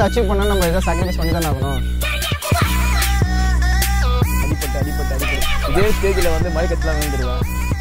Achieve பண்ணா நம்ம ஏதாவது சாக்ரிஃபைஸ் பண்ணி தானே ஆகணும் அடிப்பட்டு அடிப்பட்டு அடிப்பட்டு இதே ஸ்டேஜில் வந்து மயக்கத்தில் விழுந்துருவேன்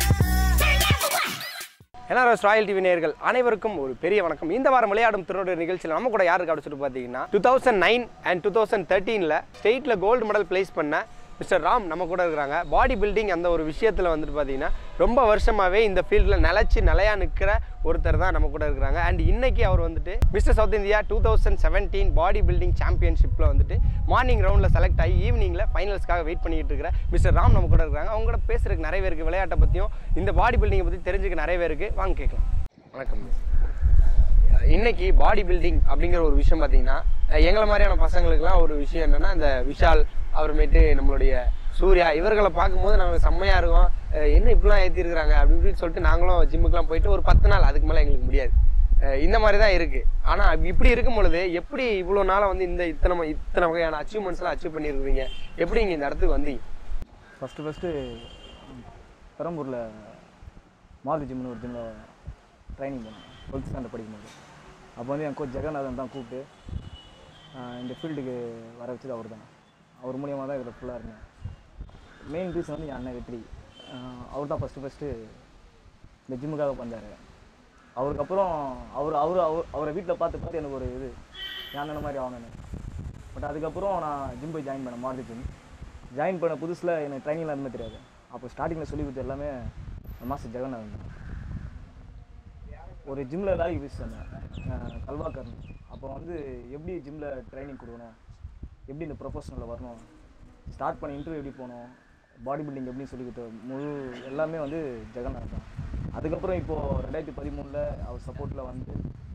என்ஆர்எஸ் ராயல் டிவி நேயர்கள் அனைவருக்கும் ஒரு பெரிய வணக்கம் இந்த வாரம் விளையாடும் திருநோடு நிகழ்ச்சியில் நம்ம கூட யார் இருக்கா அப்படின்னு சொல்லிட்டு பார்த்தீங்கன்னா two thousand nine and two thousand தேர்ட்டீனில் ஸ்டேட்டில் கோல்டு மெடல் பிளேஸ் பண்ண மிஸ்டர் ராம் நம்ம கூட இருக்கிறாங்க பாடி பில்டிங் அந்த ஒரு விஷயத்தில் வந்துட்டு பார்த்தீங்கன்னா ரொம்ப வருஷமாகவே இந்த ஃபீல்டில் நிலச்சி நிலையா நிற்கிற ஒருத்தர் தான் நம்ம கூட இருக்கிறாங்க அண்ட் இன்னைக்கு அவர் வந்துட்டு mister south India two thousand seventeen body building சாம்பியன்ஷிப்பில் வந்துட்டு மார்னிங் ரவுண்டில் செலக்ட் ஆகி ஈவினிங்கில் ஃபைனல்ஸ்க்காக வெயிட் பண்ணிட்டு இருக்கிற மிஸ்டர் ராம் நம்ம கூட இருக்கிறாங்க அவங்க கூட பேசுறதுக்கு நிறைய பேருக்கு விளையாட்டை பற்றியும் இந்த பாடி பில்டிங்கை பற்றி தெரிஞ்சுக்க நிறைய பேருக்கு வாங்க கேட்கலாம் வணக்கம் இன்னைக்கு பாடி பில்டிங் அப்படிங்கிற ஒரு விஷயம் பார்த்தீங்கன்னா அஹ் எங்களை மாதிரியான பசங்களுக்குலாம் ஒரு விஷயம் என்னன்னா இந்த விஷால் அப்புறமேட்டு நம்மளுடைய சூர்யா இவர்களை பார்க்கும்போது நாங்கள் செம்மையாக இருக்கோம் அஹ் என்ன இப்படிலாம் ஏற்றிருக்கிறாங்க அப்படி இப்படின்னு சொல்லிட்டு நாங்களும் ஜிம்முக்குலாம் போயிட்டு ஒரு பத்து நாள் அதுக்கு மேலே எங்களுக்கு முடியாது அஹ் இந்த மாதிரி தான் இருக்குது ஆனால் இப்படி இருக்கும் பொழுது எப்படி இவ்வளோ நாளாக வந்து இந்த இத்தனை ம- இத்தனை வகையான அச்சீவ்மெண்ட்ஸ்லாம் அச்சீவ் பண்ணியிருக்கிறீங்க எப்படி இங்கே இந்த இடத்துக்கு வந்தீங்க ஃபஸ்ட்டு ஃபஸ்ட்டு பெரம்பூரில் மாருதி ஜிம்னு ஒரு ஜிம்மில் ட்ரைனிங் பண்ணேன் டுவெல்த் ஸ்டாண்டர்ட் படிக்கும்போது அப்போ வந்து என் கோச் ஜெகநாதன் தான் கூப்பிட்டு ஆஹ் இந்த ஃபீல்டுக்கு வர வச்சது அவர் தான் அவர் மூலியமாக தான் இதில் ஃபுல்லாக இருந்தேன் மெயின் ரீசன் வந்து என் அண்ணன் வெற்றி அவர் தான் ஃபஸ்ட்டு ஃபஸ்ட்டு இந்த ஜிம்முக்காக வந்தார் அவருக்கு அப்புறம் அவர் அவர் அவர் அவரை வீட்டில் பார்த்து பார்த்து எனக்கு ஒரு இது என் அண்ணன் மாதிரி ஆகணும்னு பட் அதுக்கப்புறம் நான் ஜிம் போய் ஜாயின் பண்ணேன் மாருதி ஜிம் ஜாயின் பண்ண புதுசில் எனக்கு ட்ரைனிங்லாம் எதுவுமே தெரியாது அப்போ ஸ்டார்டிங்கில் சொல்லி கொடுத்த எல்லாமே மாஸ்டர் ஜெகநாதன் தான் ஒரு ஜிம்மில் வேலைக்கு போய் சொன்னேன் கல்வாக்கர் அப்போ வந்து எப்படி ஜிம்மில் ட்ரைனிங் கொடுக்கணும் எப்படி இந்த ப்ரொஃபஷனில் வரணும் ஸ்டார்ட் பண்ண இன்டர்வியூ எப்படி போகணும் பாடி பில்டிங் எப்படி சொல்லி கொடுத்த முழு எல்லாமே வந்து ஜெகநாத் தான் அதுக்கப்புறம் இப்போது ரெண்டாயிரத்தி பதிமூணில் அவர் சப்போர்ட்டில் வந்து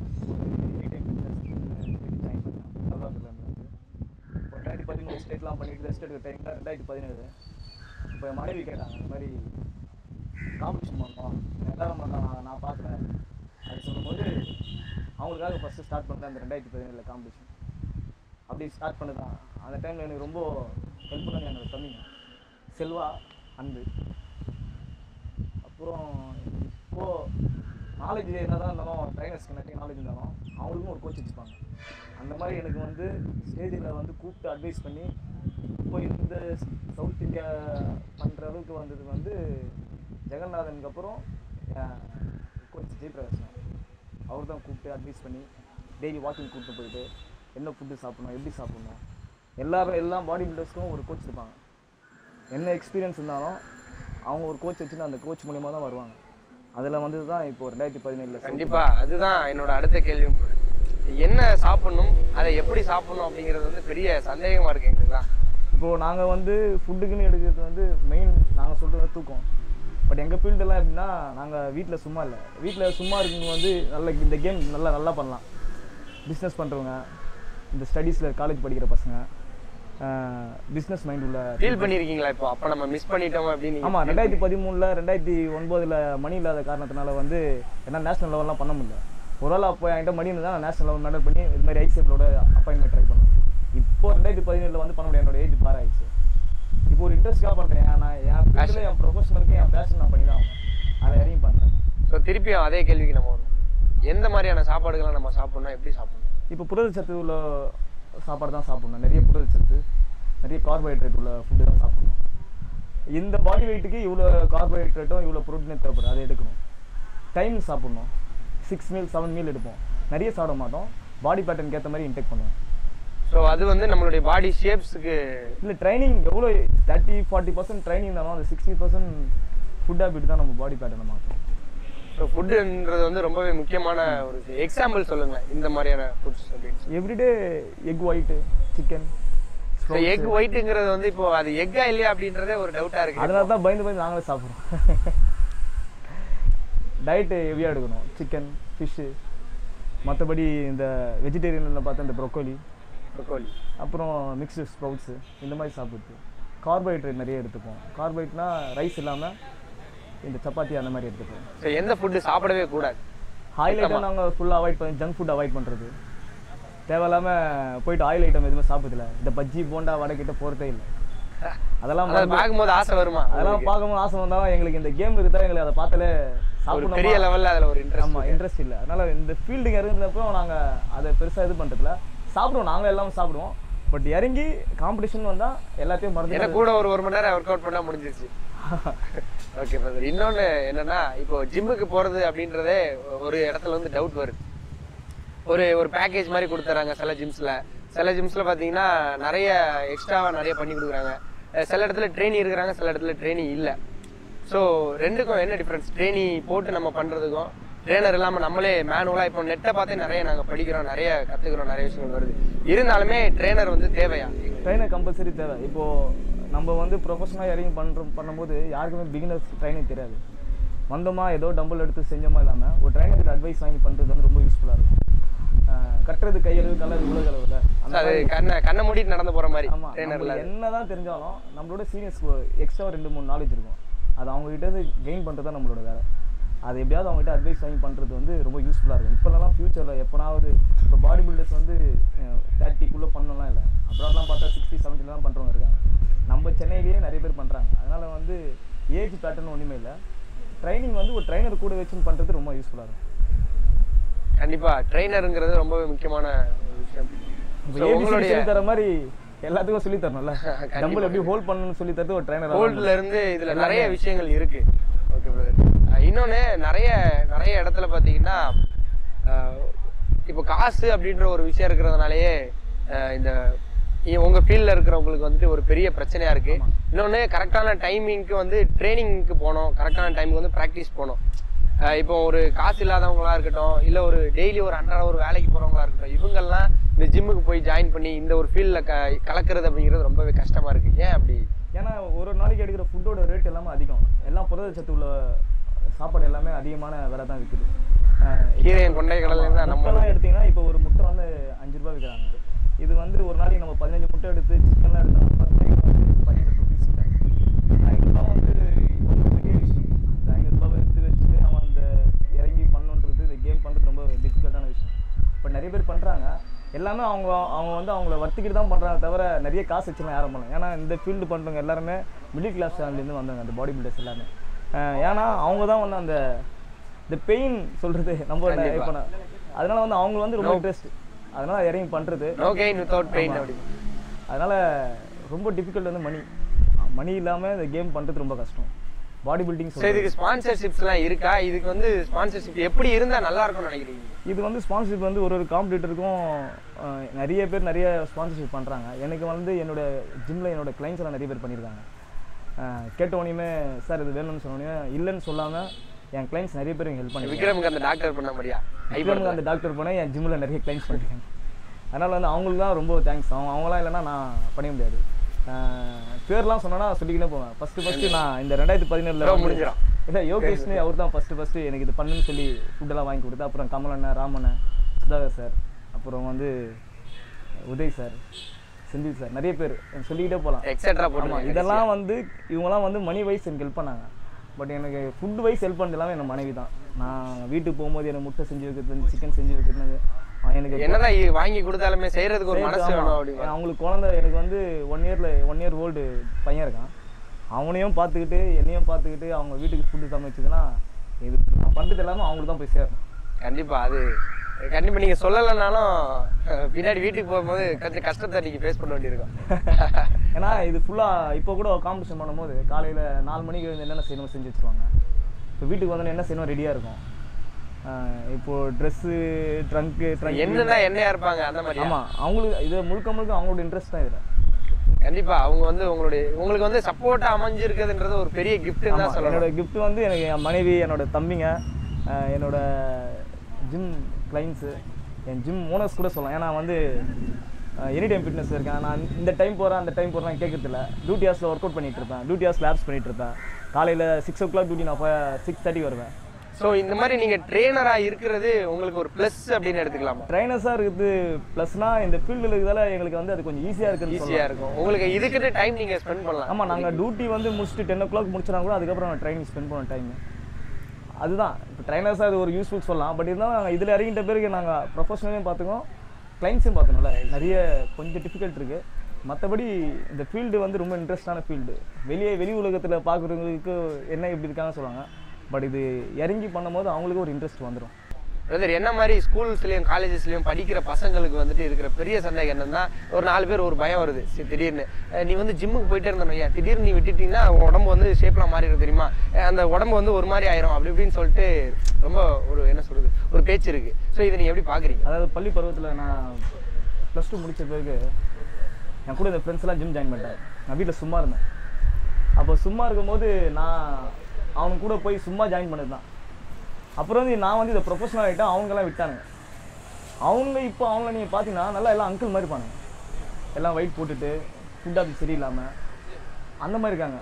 ஜாயின் பண்ணேன் கல்வாக்கரில் இருந்து இப்போ ரெண்டாயிரத்தி பதிமூணு ஸ்டேட்லாம் பண்ணிட்டு ரெஸ்ட் எடுக்க டைமில் ரெண்டாயிரத்தி பதினேழு இப்போ என் மனைவி கேட்டாங்க இந்த மாதிரி காம்படிஷன் பண்ணோம் எல்லாரும் பண்ணலாம் நான் நான் பார்க்குறேன் அது சொல்லும்போது அவங்களுக்காக ஃபஸ்ட்டு ஸ்டார்ட் பண்ணது அந்த ரெண்டாயிரத்தி பதினேழில் காம்படிஷன் அப்படி ஸ்டார்ட் பண்ணதான் அந்த டைமில் எனக்கு ரொம்ப ஹெல்ப் பண்ணாங்க என்னோட தம்பிங்க செல்வா அன்பு அப்புறம் இப்போது நாலேஜ் என்ன தான் இருந்தாலும் ட்ரைனர்ஸ்க்கு நிறைய நாலேஜ் இருந்தாலும் அவங்களுக்கும் ஒரு கோச் வச்சுப்பாங்க அந்த மாதிரி எனக்கு வந்து ஸ்டேஜில் வந்து கூப்பிட்டு அட்வைஸ் பண்ணி இப்போ இந்த சவுத் இந்தியா பண்ணுற அளவுக்கு வந்தது வந்து ஜெகநாதனுக்கு அப்புறம் கோச் ஜெயபிரகாஷ் அவர் தான் கூப்பிட்டு அட்வைஸ் பண்ணி டெய்லி வாக்கிங் கூப்பிட்டு போயிட்டு என்ன ஃபுட்டு சாப்பிடணும் எப்படி சாப்பிடணும் எல்லாரும் எல்லா பாடி பில்டர்ஸ்க்கும் ஒரு கோச் இருப்பாங்க என்ன எக்ஸ்பீரியன்ஸ் இருந்தாலும் அவங்க ஒரு கோச் வச்சுன்னு அந்த கோச் மூலியமாக தான் வருவாங்க அதில் வந்து தான் இப்போ ரெண்டாயிரத்தி பதினேழில் கண்டிப்பா அதுதான் என்னோட அடுத்த கேள்வியும் கூட. என்ன சாப்பிடணும் அதை எப்படி சாப்பிடணும் அப்படிங்கிறது வந்து பெரிய சந்தேகமா இருக்கு எங்களுக்குலாம் இப்போது நாங்கள் வந்து ஃபுட்டுக்குன்னு எடுக்கிறது வந்து மெயின் நாங்கள் சொல்கிறது தூக்கம் பட் எங்கள் ஃபீல்டெல்லாம் எப்படின்னா நாங்கள் வீட்டில் சும்மா இல்லை வீட்டில் சும்மா இருக்கவங்க வந்து நல்ல இந்த கேம் நல்லா நல்லா பண்ணலாம் பிஸ்னஸ் பண்ணுறவங்க இந்த ஸ்டடீஸில் காலேஜ் படிக்கிற பசங்க பிஸ்னஸ் மைண்ட் உள்ள ஃபீல் பண்ணிருக்கீங்களா இப்போ அப்ப நம்ம மிஸ் பண்ணிட்டோம் அப்படின்னு ஆமாம் ரெண்டாயிரத்தி பதிமூணில் ரெண்டாயிரத்தி ஒன்பதில் மணி இல்லாத காரணத்தினால வந்து என்ன நேஷனல் லெவல்லாம் பண்ண முடியல ஒரு வேளை அப்போ என்கிட்ட மணி இருந்தால் நான் நேஷனல் லெவல் மெடல் பண்ணி இது மாதிரி ஐசிஎஃப்லோட அப்பாயின்மெண்ட் ட்ரை பண்ணேன் இப்போ ரெண்டாயிரத்தி பதினேழில் வந்து பண்ண முடியாது என்னோட ஏஜ் பார் ஆயிடுச்சு இப்போ ஒரு இன்ட்ரெஸ்ட்டாக பண்ணுறேன் நான் என் ஃபீல்டில் என் ப்ரொஃபஷனலுக்கு என் பேஷன் நான் பண்ணி தான் ஆகணும் அதை இறங்கி பண்ணுறேன் ஸோ திருப்பியும் அதே கேள்விக்கு நம்ம வருவோம் எந்த மாதிரியான சாப்பாடுகளை நம்ம சாப்பிடணும் எப்படி சாப்பிடணும் இப்போ புரதச்சத்து உள்ள சாப்பாடு தான் சாப்பிடணும் நிறைய புரதச்சத்து நிறைய கார்போஹைட்ரேட் உள்ள ஃபுட்டு தான் சாப்பிடணும் இந்த பாடி வெயிட்டுக்கு இவ்வளோ கார்போஹைட்ரேட்டும் இவ்வளோ ப்ரோட்டீனும் தேவைப்படுது அதை எடுக்கணும் டைம் சாப்பிடணும் சிக்ஸ் மீல் செவன் மீல் எடுப்போம் நிறைய சாப்பிட மாட்டோம் பாடி பேட்டர்னுக்கு ஏற்ற மாதிரி இன்டேக் பண்ணுவோம் ஸோ அது வந்து நம்மளுடைய பாடி ஷேப்ஸுக்கு இல்லை ட்ரைனிங் எவ்வளோ தேர்ட்டி ஃபார்ட்டி பர்சன்ட் ட்ரைனிங் இருந்தாலும் அந்த சிக்ஸ்டி பர்சன்ட் ஃபுட் ஹேபிட் தான் நம்ம பாடி பேட்டர்னை மாற்றும் ஸோ ஃபுட்டுன்றது வந்து ரொம்பவே முக்கியமான ஒரு எக்ஸாம்பிள் சொல்லுங்க இந்த மாதிரியான ஃபுட்ஸ் அப்படின்னு everyday egg white chicken so egg ஒயிட்டுங்கிறது வந்து இப்போ அது எக்கா இல்லையா அப்படின்றதே ஒரு டவுட்டா இருக்கு அதனால தான் பயந்து பயந்து நாங்களே சாப்பிட்றோம் டயட்டு ஹெவியாக எடுக்கணும் சிக்கன் ஃபிஷ்ஷு மற்றபடி இந்த வெஜிடேரியனில் பார்த்தா இந்த ப்ரொக்கோலி ப்ரொக்கோலி அப்புறம் மிக்ஸ்டு ஸ்ப்ரவுட்ஸு இந்த மாதிரி சாப்பிடுது கார்போஹைட்ரேட் நிறைய எடுத்துப்போம் கார்போஹைட்னா ரைஸ் இல்லாமல் இந்த சப்பாத்தி அந்த மாதிரி எடுத்துப்போம் ஸோ எந்த ஃபுட்டு சாப்பிடவே கூடாது ஆயில் ஐட்டம் நாங்கள் ஃபுல்லாக அவாய்ட் பண்ணி ஜங்க் ஃபுட் அவாய்ட் பண்ணுறது தேவையில்லாமல் போயிட்டு ஆயில் ஐட்டம் எதுவுமே சாப்பிடுதில்ல இந்த பஜ்ஜி போண்டா வடை கிட்ட போகிறதே இல்லை அதெல்லாம் அதை பார்க்கும்போது ஆசை வருமா அதெல்லாம் பார்க்கும்போது ஆசை வந்தாலும் எங்களுக்கு இந்த கேம் இருக்குதா எங்களுக்கு அதை பார்த்தாலே ஒரு சாப்பிடணும் பெரிய லெவல்ல அதுல ஒரு இன்ட்ரெஸ்ட் ஆமாம் இன்ட்ரெஸ்ட் இல்லை அதனால இந்த ஃபீல்டுக்கு இறங்குனப்போ நாங்கள் அதை பெருசாக இது பண்ணுறதுல சாப்பிடுவோம் நாங்கள் எல்லாமே சாப்பிடுவோம் பட் இறங்கி காம்படிஷன் வந்தால் எல்லாத்தையும் ஏன்னா மறந்து கூட ஒரு ஒரு மணி நேரம் ஒர்க் அவுட் பண்ணா முடிஞ்சிருச்சு ஓகே பிரதர் இன்னொன்னு என்னன்னா இப்போ ஜிம்முக்கு போறது அப்படின்றதே ஒரு இடத்துல வந்து டவுட் வருது ஒரு ஒரு பேக்கேஜ் மாதிரி கொடுத்துறாங்க சில ஜிம்ஸ்ல சில ஜிம்ஸ்ல பாத்தீங்கன்னா நிறைய எக்ஸ்ட்ராவா நிறைய பண்ணி கொடுக்குறாங்க அஹ் சில இடத்துல ட்ரெயினி இருக்கிறாங்க சில இடத்துல ட்ரெயினி இல்ல ஸோ ரெண்டுக்கும் என்ன டிஃப்ரென்ஸ் ட்ரெயினி போட்டு நம்ம பண்றதுக்கும் ட்ரெயினர் இல்லாம நம்மளே மேனுவலா இப்போ நெட்டை பார்த்தே நிறைய நாங்க படிக்கிறோம் நிறைய கத்துக்கிறோம் நிறைய விஷயங்கள் வருது இருந்தாலுமே ட்ரெயினர் வந்து தேவையா ட்ரைனர் கம்பல்சரி தேவை இப்போது நம்ம வந்து ப்ரொஃபஷனலாக இறங்கி பண்ணுறோம் பண்ணும்போது யாருக்குமே பிகினர்ஸ் ட்ரைனிங் தெரியாது வந்தோமா ஏதோ டம்பிள் எடுத்து செஞ்சோமா இல்லாமல் ஒரு ட்ரைனருக்கு அட்வைஸ் வாங்கி பண்ணுறது வந்து ரொம்ப யூஸ்ஃபுல்லாக இருக்கும் அஹ் கட்டுறது கையளவு கலர் உலகளவில் அந்த அது கண்ணை கண்ணை மூடிட்டு நடந்து போற மாதிரி ஆமாம் ட்ரெயினர்ல என்ன தான் தெரிஞ்சாலும் நம்மளோட சீனியர்ஸ்க்கு எக்ஸ்ட்ரா ரெண்டு மூணு நாலேஜ் இருக்கும் அது அவங்ககிட்ட இருந்து கெயின் பண்ணுறது தான் நம்மளோட வேலை அது எப்படியாவது அவங்ககிட்ட அட்வைஸ் வாங்கி பண்ணுறது வந்து ரொம்ப யூஸ்ஃபுல்லாக இருக்கும் இப்போலாம் ஃபியூச்சரில் எப்போனாவது இப்போ பாடி பில்டர்ஸ் வந்து தேர்ட்டிக்குள்ளே பண்ணலாம் இல்லை அப்புறம்லாம் பார்த்தா சிக்ஸ்டி செவன்ட்டில தான் பண்ணுறவங்க இருக்காங்க நம்ம சென்னையிலேயே நிறைய பேர் பண்ணுறாங்க அதனால் வந்து ஏஜ் பேட்டர்ன் ஒன்றுமே இல்லை ட்ரைனிங் வந்து ஒரு ட்ரைனர் கூட வச்சுன்னு பண்ணுறது ரொம்ப யூஸ்ஃபுல்லாக இருக்கும் கண்டிப்பா ட்ரெயினருங்கிறது ரொம்பவே முக்கியமான ஒரு விஷயம் இப்போ So, ஏபிசி உங்களுடைய சொல்லி தர மாதிரி எல்லாத்துக்கும் சொல்லி தரணும்ல டம்பிள் எப்படி ஹோல்ட் பண்ணணும்னு சொல்லி தரது ஒரு ட்ரைனர் ஹோல்ட்ல இருந்து இதுல நிறைய விஷயங்கள் இருக்கு ஓகே பிரதர் இன்னொன்னு நிறைய நிறைய இடத்துல பாத்தீங்கன்னா அஹ், இப்போ காசு அப்படின்ற ஒரு விஷயம் இருக்கிறதுனாலயே அஹ், இந்த இ- உங்க ஃபீல்ட்ல இருக்கிறவங்களுக்கு வந்துட்டு ஒரு பெரிய பிரச்சனையா இருக்கு இன்னொன்னு கரெக்டான டைமிங்க்கு வந்து ட்ரைனிங்க்கு போகணும் கரெக்டான டைமுக்கு வந்து ப்ராக்டிஸ் போகணும் அஹ் இப்போ ஒரு காசு இல்லாதவங்களா இருக்கட்டும் இல்ல ஒரு டெய்லி ஒரு அன்றாட ஒரு வேலைக்கு போறவங்களா இருக்கட்டும் இவங்கெல்லாம் இந்த ஜிம்முக்கு போய் ஜாயின் பண்ணி இந்த ஒரு ஃபீல்ட்ல க கலக்கிறது அப்படிங்கிறது ரொம்பவே கஷ்டமா இருக்கு ஏன் அப்படி ஏன்னா ஒரு நாளைக்கு எடுக்கிற ஃபுட்டோட ரேட் எல்லாமே அதிகம் எல்லாம் புரதச்சத்து உள்ள சாப்பாடு எல்லாமே அதிகமான விலை தான் விற்குது கீரையின் கொண்டை கடல்ல இருந்தா நம்ம முட்டைலாம் எடுத்தீங்கன்னா இப்போ ஒரு முட்டை வந்து அஞ்சு ரூபாய் விற்கிறாங்க இது வந்து ஒரு நாளைக்கு நம்ம பதினஞ்சு முட்டை எடுத்து சிக்கன்லாம் எடுத்தோம்னா பத்து ரூபாய்க்கு வந்து பதினெட்டு ருபீஸ் ஐநூறுபா வந்து ரொம்ப பெரிய விஷயம் அந்த ஐநூறுபாவை எடுத்து வச்சுட்டு நம்ம அந்த இறங்கி பண்ணணுன்றது இந்த கேம் பண்ணுறது ரொம்ப டிஃபிகல்ட்டான விஷயம் இப்போ நிறைய பேர் பண்ணுறாங்க எல்லாமே அவங்க அவங்க வந்து அவங்கள வர்த்திக்கிட்டு தான் பண்ணுறாங்க தவிர நிறைய காசு வச்சுலாம் யாரும் பண்ணல ஏன்னா இந்த ஃபீல்டு பண்ணுறவங்க எல்லாருமே மிடில் கிளாஸ் ஃபேமிலிலேருந்து வந்தவங்க அந்த பாடி பில்டர்ஸ் எல்லாமே அஹ் ஏன்னா அவங்க தான் வந்து அந்த இந்த பெயின் சொல்கிறது நம்ம கண்டிப்பா. இப்போ நான் அதனால வந்து அவங்க வந்து ரொம்ப இன்ட்ரெஸ்ட் அதனால இறங்கி பண்ணுறது நோ கெயின் வித்தவுட் பெயின் அப்படி அதனால ரொம்ப டிஃபிகல்ட் வந்து மணி மணி இல்லாமல் இந்த கேம் பண்ணுறது ரொம்ப கஷ்டம் பாடி பில்டிங் சரி இதுக்கு ஸ்பான்சர்ஷிப்ஸ் எல்லாம் இருக்கா இதுக்கு வந்து ஸ்பான்சர்ஷிப் எப்படி இருந்தா நல்லா இருக்கும்னு நினைக்கிறீங்க இது வந்து ஸ்பான்சர்ஷிப் வந்து ஒரு ஒரு காம்படிட்டருக்கும் நிறைய பேர் நிறைய ஸ்பான்சர்ஷிப் பண்ணுறாங்க எனக்கு வந்து என்னோட ஜிம்மில் என்னோட கிளைண்ட்ஸ் எல்லாம் நிறைய பேர் பண்ணியிருக்காங்க அஹ் கேட்ட உடனே சார் இது வேணும்னு சொன்னோடனே இல்லைன்னு சொல்லாமல் என் கிளைண்ட்ஸ் நிறைய பேர் ஹெல்ப் பண்ணி விக்ரமுக்கு அந்த டாக்டர் பண்ண மாதிரியா ஐபனுக்கு அந்த டாக்டர் போனேன் என் ஜிம்மில் நிறைய கிளைண்ட்ஸ் பண்ணியிருக்காங்க அதனால் வந்து அவங்களுக்கு தான் ரொம்ப தேங்க்ஸ் அவங்க அவங்களாம் இல்லைன்னா நான் பண்ண முடியாது அஹ் பேர்லாம் சொன்னேன்னா சொல்லிக்கிட்டே போவேன் ஃபஸ்ட்டு ஃபஸ்ட்டு நான் இந்த ரெண்டாயிரத்தி Show பதினேழில் முடிஞ்சிடும். இல்லை யோகேஷ்னு அவர் தான் ஃபஸ்ட்டு ஃபஸ்ட்டு எனக்கு இது பண்ணுன்னு சொல்லி ஃபுட்டெல்லாம் வாங்கி கொடுத்து அப்புறம் கமல் அண்ணன் ராமண்ணன் சுதாகர் சார் அப்புறம் வந்து உதய் சார் செந்தில் சார் நிறைய பேர் சொல்லிக்கிட்டே போகலாம் எக்ஸெட்ரா ஆமா, போட்டு இதெல்லாம் வந்து இவங்கெல்லாம் வந்து மணி வைஸ் எனக்கு ஹெல்ப் பண்ணாங்க பட் எனக்கு ஃபுட் வைஸ் ஹெல்ப் பண்ணது எல்லாமே என் மனைவி தான் நான் வீட்டுக்கு போகும்போது எனக்கு முட்டை செஞ்சு வைக்கிறது சிக்கன் செஞ்சு வைக்கிறது அவன் எனக்கு என்னதான் இ- வாங்கி கொடுத்தாலுமே செய்யறதுக்கு ஒரு மனசு ஆமா. வேணும் அப்படி அவங்களுக்கு குழந்தை எனக்கு வந்து ஒன் இயர்ல ஒன் இயர் ஓல்டு பையன் இருக்கான் அவனையும் பார்த்துக்கிட்டு என்னையும் பார்த்துக்கிட்டு அவங்க வீட்டுக்கு ஃபுட்டு சமைச்சதுன்னா இது நான் பண்ணுறது எல்லாமே அவங்களுக்கு தான் போய் சேரும் கண்டிப்பா அது கண்டிப்பா நீங்க சொல்லலைனாலும் அஹ், பின்னாடி வீட்டுக்கு போகும்போது கொஞ்சம் கஷ்டத்தை நீங்க ஃபேஸ் பண்ண வேண்டியிருக்கும் ஏன்னா இது ஃபுல்லாக இப்போ கூட காம்படிஷன் பண்ணும்போது காலையில் நாலு மணிக்கு எழுந்து என்னென்ன செய்யணும் செஞ்சு வச்சுருவாங்க இப்போ வீட்டுக்கு வந்தோன்னே என்ன செய்யணும் ரெடியாக இருக்கும் ஆஹ் இப்போ ட்ரெஸ்ஸு ட்ரங்க்கு ட்ரங்க் என்னன்னா என்னையா இருப்பாங்க அந்த மாதிரி ஆமாம் அவங்களுக்கு இது முழுக்க முழுக்க அவங்களோட இன்ட்ரெஸ்ட் தான் இதில் கண்டிப்பா அவங்க வந்து உங்களுடைய உங்களுக்கு வந்து சப்போர்ட்டா அமைஞ்சிருக்குதுன்றது ஒரு பெரிய கிஃப்ட்னு தான் ஆமா, சொல்லணும் என்னோட gift வந்து எனக்கு என் மனைவி என்னோட தம்பிங்க அஹ் என்னோட ஜிம் கிளைண்ட்ஸு என் ஜிம் ஓனர்ஸ் கூட சொல்லலாம் ஏன்னா வந்து எனி டைம் ஃபிட்னஸ் இருக்கேன் நான் இந்த டைம் போகிறேன் அந்த டைம் போகிறேன் கேட்கறதில்ல டியூட்டி ஹார்ஸில் ஒர்க் அவுட் பண்ணிட்டு இருப்பேன் டியூட்டி ஹார்ஸ் லேப்ஸ் பண்ணிட்டு இருப்பேன் காலையில் சிக்ஸ் ஓ கிளாக் டியூட்டி நான் சிக்ஸ் தேர்ட்டி வருவேன் ஸோ இந்த மாதிரி நீங்க ட்ரெயினரா இருக்கிறது உங்களுக்கு ஒரு ப்ளஸ் அப்படின்னு எடுத்துக்கலாமா ட்ரைனர்ஸாக இருக்குது ப்ளஸ்னால் இந்த ஃபீல்டில் இருக்கிறதால எங்களுக்கு வந்து அது கொஞ்சம் ஈஸியாக இருக்குன்னு சொல்லலாம் ஈஸியா இருக்கும் உங்களுக்கு இதுக்குன்னு டைம் நீங்க ஸ்பெண்ட் பண்ணலாம் ஆமாம் நாங்கள் டியூட்டி வந்து முடிச்சுட்டு டென் ஓ கிளாக் முடிச்சினா கூட அதுக்கப்புறம் நான் ட்ரைனிங் ஸ்பெண்ட் பண்ண டைம் அதுதான் இப்போ ட்ரைனர்ஸாக அது ஒரு யூஸ்ஃபுல் சொல்லலாம் பட் இருந்தாலும் நாங்கள் இதில் இறங்கிட்ட பிறகு நாங்கள் ப்ரொஃபஷனலையும் பார்த்துக்கோம் கிளைண்ட்ஸையும் பார்த்துக்கணும்ல நிறைய கொஞ்சம் டிஃபிகல்ட் இருக்குது மற்றபடி இந்த ஃபீல்டு வந்து ரொம்ப இன்ட்ரெஸ்டான ஃபீல்டு வெளியே வெளி உலகத்தில் பார்க்குறவங்களுக்கு என்ன இப்படி இருக்காங்கன்னு சொல்லுவாங்க பட் இது இறங்கி பண்ணும்போது அவங்களுக்கு ஒரு இன்ட்ரெஸ்ட் வந்துடும் பிரதர் என்ன மாதிரி ஸ்கூல்ஸ்லயும் காலேஜஸ்லயும் படிக்கிற பசங்களுக்கு வந்துட்டு இருக்கிற பெரிய சந்தேகம் என்னன்னா ஒரு நாலு பேர் ஒரு பயம் வருது சரி, திடீர்னு அஹ் நீ வந்து ஜிம்முக்கு போயிட்டே இருந்தோம் ஐயா திடீர்னு நீ விட்டுட்டீங்கன்னா உன் உடம்பு வந்து ஷேப்லாம் மாறிடும் தெரியுமா அஹ் அந்த உடம்பு வந்து ஒரு மாதிரி ஆயிரும் அப்படி இப்படின்னு சொல்லிட்டு ரொம்ப ஒரு என்ன சொல்றது ஒரு பேச்சு இருக்கு ஸோ இதை நீங்க எப்படி பாக்குறீங்க அதாவது பள்ளி பருவத்தில் நான் ப்ளஸ் டூ முடிச்ச பிறகு என் கூட இந்த ஃப்ரெண்ட்ஸ்லாம் ஜிம் ஜாயின் பண்ணிட்டேன் நான் வீட்டில் சும்மா இருந்தேன் அப்போ சும்மா இருக்கும்போது நான் அவனுக்கு கூட போய் சும்மா ஜாயின் பண்ணது தான் அப்புறம் வந்து நான் வந்து இதை ப்ரொஃபஷனல் ஆகிட்டேன் அவங்கெல்லாம் விட்டானுங்க அவங்க இப்போ அவங்கள நீங்கள் பார்த்தீங்கன்னா நல்லா எல்லாம் அங்கிள் மாதிரி இருப்பானுங்க எல்லாம் வெயிட் போட்டுட்டு ஃபுட் அது சரியில்லாமல் அந்த மாதிரி இருக்காங்க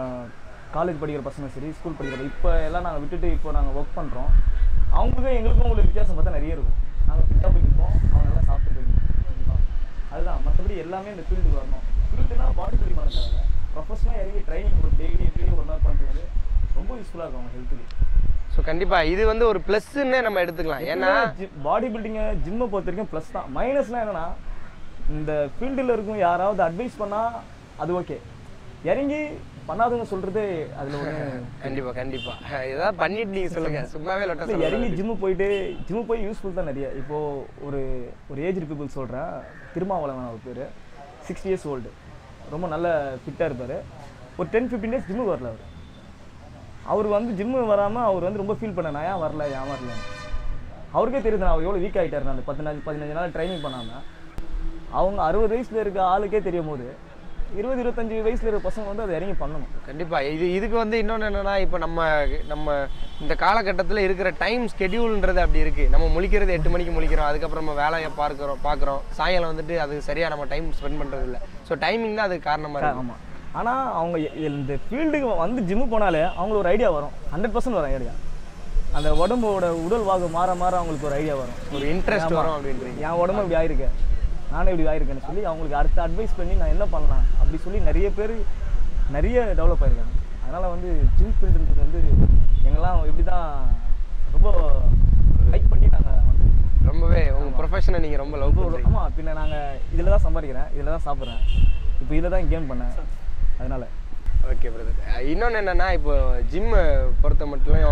காலேஜ் படிக்கிற பசங்க சரி ஸ்கூல் படிக்கிற இப்போ எல்லாம் நாங்கள் விட்டுட்டு இப்போ நாங்கள் ஒர்க் பண்ணுறோம் அவங்களுக்கும் எங்களுக்கும் உங்களுக்கு வித்தியாசம் பார்த்தா நிறைய இருக்கும் நாங்கள் ஃபிட்டாக போய்க்கிப்போம் அவங்க நல்லா சாப்பிட்டு போய்க்கிப்போம் அதுதான் மற்றபடி எல்லாமே இந்த ஃபீல்டுக்கு வரணும் ஃபீல்டுனா பாடி பில்டிங் பண்ண தேவை ப்ரொஃபஷனாக இறங்கி ட்ரைனிங் ஒரு டெய்லி டெய்லி ஒரு நாள் பண்ணுறது ரொம்ப யூஸ்ஃபுல்லாக இருக்கும் அவங்க ஹெல்த்துக்கு ஸோ கண்டிப்பா இது வந்து ஒரு ப்ளஸ்ன்னே நம்ம எடுத்துக்கலாம் ஏன்னா பாடி பில்டிங்கை ஜிம்மை பொறுத்த வரைக்கும் ப்ளஸ் தான் மைனஸ்லாம் என்னன்னா இந்த ஃபீல்டில் இருக்கும் யாராவது அட்வைஸ் பண்ணால் அது ஓகே இறங்கி பண்ணாதவங்க சொல்கிறது அதில் ஒன்று கண்டிப்பா கண்டிப்பா அஹ் ஏதாவது பண்ணிட்டு நீங்க சொல்லுங்க சும்மாவே லொட்ட இல்ல, இறங்கி சொல்லுங்க ஜிம்மு போயிட்டு ஜிம்மு போய் யூஸ்ஃபுல் தான் நிறைய இப்போ ஒரு ஒரு ஏஜ் பீப்புள் சொல்கிறேன் திருமாவளவன் அவர் பேர் சிக்ஸ்டி இயர்ஸ் ஓல்டு ரொம்ப நல்ல ஃபிட்டாக இருப்பார் ஒரு டென் ஃபிஃப்டீன் டேஸ் ஜிம்முக்கு வரல அவர் அவர் வந்து ஜிம்மு வராமல் அவர் வந்து ரொம்ப ஃபீல் பண்ண நான் ஏன் வரல ஏன் வரல அவருக்கே தெரியுது நான் அவர் எவ்வளோ வீக் ஆகிட்டார் அந்த பதினஞ்சு பதினஞ்சு நாள் ட்ரைனிங் பண்ணாமல் அவங்க அறுபது வயசில் இருக்க ஆளுக்கே தெரியும் போது இருபது இருபத்தஞ்சு வயசில் இருக்க பசங்க வந்து அதை இறங்கி பண்ணணும் கண்டிப்பா இது இதுக்கு வந்து இன்னொன்று என்னன்னா இப்போ நம்ம நம்ம இந்த காலகட்டத்தில் இருக்கிற டைம் ஸ்கெடியூல்ன்றது அப்படி இருக்கு நம்ம முழிக்கிறது எட்டு மணிக்கு முழிக்கிறோம் அதுக்கப்புறம் நம்ம வேலையை பார்க்குறோம் பார்க்குறோம் சாயங்காலம் வந்துட்டு அது சரியா நம்ம டைம் ஸ்பெண்ட் பண்றது இல்ல ஸோ டைமிங் தான் அதுக்கு காரணமா இருக்கு ஆமாம் ஆனால் அவங்க எ- இந்த ஃபீல்டுக்கு வந்து ஜிம்மு போனாலே அவங்களுக்கு ஒரு ஐடியா வரும் ஹண்ட்ரட் பர்சன்ட் வரும் ஐடியா அந்த உடம்போட உடல் வாகு மாற மாற அவங்களுக்கு ஒரு ஐடியா வரும் ஒரு இன்ட்ரெஸ்ட் வரும் அப்படின்றீங்க என் உடம்பு இப்படி ஆயிருக்கு நானே இப்படி ஆயிருக்கேன்னு சொல்லி அவங்களுக்கு அடுத்த அட்வைஸ் பண்ணி நான் என்ன பண்ணலாம் அப்படி சொல்லி நிறைய பேர் நிறைய டெவலப் ஆயிருக்காங்க அதனால் வந்து ஜிம் ஃபீல்டுன்றது வந்து எங்கெல்லாம் இப்படி தான் ரொம்ப லைக் பண்ணி நாங்கள் வந்து ரொம்பவே உங்க ப்ரொஃபஷனை நீங்க ரொம்ப லவ் பண்ணுறீங்க ஆமாம் பின்ன நாங்கள் இதில் தான் சம்பாதிக்கிறேன் இதில் தான் சாப்பிட்றேன் இப்போ இதில் தான் கேம் பண்ணேன் அதனால் ஓகே பிரதர் இன்னொன்று என்னென்னா இப்போ ஜிம் பொறுத்த மட்டும்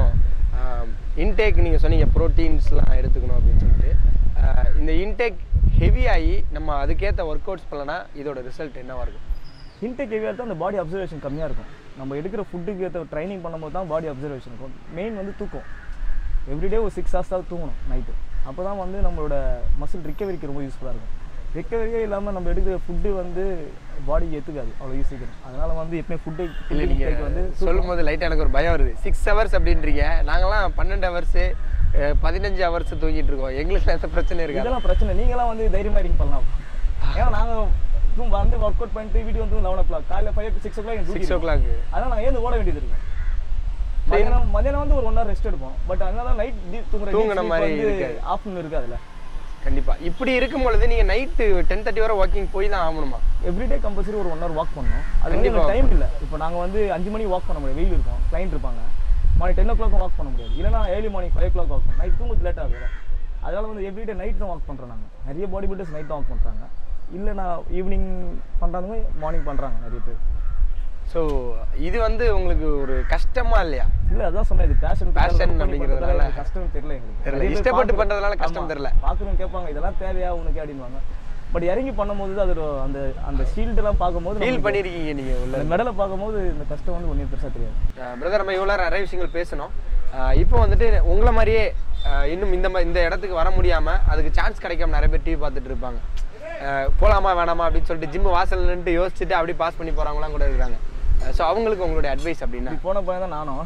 இன்டேக் நீங்கள் சொன்னீங்க ப்ரோட்டீன்ஸ்லாம் எடுத்துக்கணும் அப்படின்னு சொல்லிட்டு ஆஹ் இந்த இன்டேக் ஹெவி ஆகி நம்ம அதுக்கேற்ற ஒர்க் அவுட்ஸ் பண்ணலன்னா இதோட ரிசல்ட் என்னவா இருக்கும் இன்டேக் ஹெவியாக இருந்தால் அந்த பாடி அப்சர்வேஷன் கம்மியாக இருக்கும் நம்ம எடுக்கிற ஃபுட்டுக்கு ஏற்ற ட்ரைனிங் பண்ணும்போது தான் பாடி அப்சர்வேஷன் இருக்கும் மெயின் வந்து தூக்கம் எவ்ரிடே ஒரு சிக்ஸ் ஹவர்ஸ் தான் தூங்கணும் நைட்டு அப்போ தான் வந்து நம்மளோட மசில் ரிக்கவரிக்கு ரொம்ப யூஸ்ஃபுல்லாக இருக்கும் ரிக்கவரியே இல்லாமல் நம்ம எடுக்கிற ஃபுட்டு வந்து பாடிக்கு ஏற்றுக்காது அவ்வளோ ஈஸிக்கிறோம் அதனால் வந்து எப்பவுமே ஃபுட்டு இல்லை நீங்கள் வந்து சொல்லும் போது லைட்டாக எனக்கு ஒரு பயம் வருது சிக்ஸ் ஹவர்ஸ் அப்படின்றீங்க நாங்களாம் பன்னெண்டு ஹவர்ஸு பதினஞ்சு ஹவர்ஸ் தூங்கிட்டு இருக்கோம் எங்களுக்கு எந்த பிரச்சனை இருக்காது இதெல்லாம் பிரச்சனை நீங்களாம் வந்து தைரியமாக இருங்க பண்ணலாம் ஏன்னா நாங்கள் வந்து ஒர்க் அவுட் பண்ணிட்டு வீடியோ வந்து லெவன் ஓ கிளாக் காலையில் five six o'clock six o'clock அதனால் நாங்கள் ஏந்து ஓட வேண்டியது இருக்கும் மதியானம் மதியானம் வந்து ஒரு ஒன் ஹவர் ரெஸ்ட் எடுப்போம் பட் அதனால நைட் தூங்குற தூங்குன மாதிரி இருக்காது. ஆஃப்டர்நூன் இருக்கு அதில் கண்டிப்பா இப்படி இருக்கும் பொழுது நீங்க நைட்டு டென் தேர்ட்டி வரை வாக்கிங் போய் தான் ஆகணுமா எவ்ரிடே கம்பல்சரி ஒரு ஒன் ஹவர் வாக் பண்ணணும் அது வந்து கண்டிப்பா எங்களுக்கு டைம் இல்லை இப்போ நாங்கள் வந்து அஞ்சு மணிக்கு வாக் பண்ண முடியாது வெயில் இருக்கும் கிளைண்ட் இருப்பாங்க morning ten o'clock walk பண்ண முடியாது இல்லைனா early morning five o'clock walk பண்ணணும் நைட் தூங்குறது லேட் ஆகுது அதனால வந்து எவ்ரிடே நைட் தான் வாக் பண்ணுறோம் நாங்கள் நிறைய பாடி பில்டர்ஸ் நைட் தான் வாக் பண்ணுறாங்க இல்லை நான் ஈவினிங் பண்ணுறவங்க மார்னிங் பண்ணுறாங்க நிறைய பேர் ஸோ இது வந்து உங்களுக்கு ஒரு கஷ்டமா இல்லையா இல்ல அதான் சொன்னேன் இது பேஷன் Passion அப்படிங்கிறதுனால கஷ்டம் தெரியல எங்களுக்கு தெரியல. நிறைய பேர் இஷ்டப்பட்டு பார்க்கறோம். பண்றதுனால கஷ்டம் ஆமா. தெரியல. பார்க்கறவங்க கேட்பாங்க இதெல்லாம் தேவையா உனக்கு அப்படின்வாங்க பட் இறங்கி பண்ணும்போது அது ஒரு அந்த அந்த ஷீல்டு எல்லாம் பார்க்கும்போது ஃபீல் நம்மளுக்கு பண்ணியிருக்கீங்க நீங்க உள்ள அந்த மெடலை பார்க்கும்போது இந்த கஷ்டம் வந்து ஒன்றும் பெருசா தெரியாது பிரதர் நம்ம இவ்வளோ நிறைய விஷயங்கள் பேசணும் அஹ் இப்போ வந்துட்டு உங்களை மாதிரியே அஹ் இன்னும் இந்த மா- இந்த இடத்துக்கு வர முடியாம அதுக்கு சான்ஸ் கிடைக்காம நிறைய பேர் டிவி பார்த்துட்டு இருப்பாங்க அஹ் போலாமா வேணாமா அப்படின்னு சொல்லிட்டு ஜிம் வாசல் நின்று யோசிச்சுட்டு அப்படியே பாஸ் பண்ணி போறவங்களாம் கூட இருக்காங்க ஸோ அவங்களுக்கு உங்களுடைய அட்வைஸ் அப்படின்னா இப்படி போன பையன் தான் நானும்